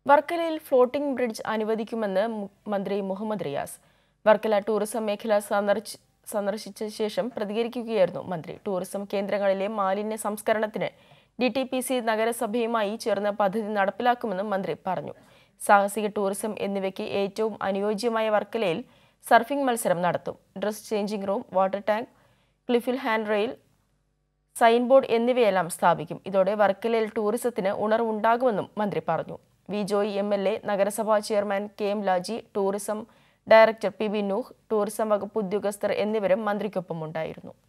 വർക്കലയിൽ floating bridge അനുവദിക്കുമെന്ന് മു- മന്ത്രി മുഹമ്മദ് റിയാസ് വർക്കല ടൂറിസം മേഖല സന്ദർശി- സന്ദർശിച്ച ശേഷം പ്രതികരിക്കുകയായിരുന്നു മന്ത്രി ടൂറിസം കേന്ദ്രങ്ങളിലെ മാലിന്യ സംസ്കരണത്തിന് ഡി ടി പി സി നഗരസഭയുമായി ചേർന്ന് പദ്ധതി നടപ്പിലാക്കുമെന്നും മന്ത്രി പറഞ്ഞു സാഹസിക ടൂറിസം എന്നിവയ്ക്ക് ഏറ്റവും അനുയോജ്യമായ വർക്കലയിൽ സർഫിംഗ് മത്സരം നടത്തും dress changing room water tank ക്ലിഫിൽ ഹാൻഡ് റെയിൽ സൈൻ ബോർഡ് എന്നിവയെല്ലാം സ്ഥാപിക്കും ഇതോടെ വർക്കലയിൽ ടൂറിസത്തിന് ഉണർവുണ്ടാകുമെന്നും മന്ത്രി പറഞ്ഞു V Joy M L A നഗരസഭാ chairman K M Laji tourism director P B Nooh tourism വകുപ്പ് ഉദ്യോഗസ്ഥർ എന്നിവരും മന്ത്രിക്കൊപ്പം ഉണ്ടായിരുന്നു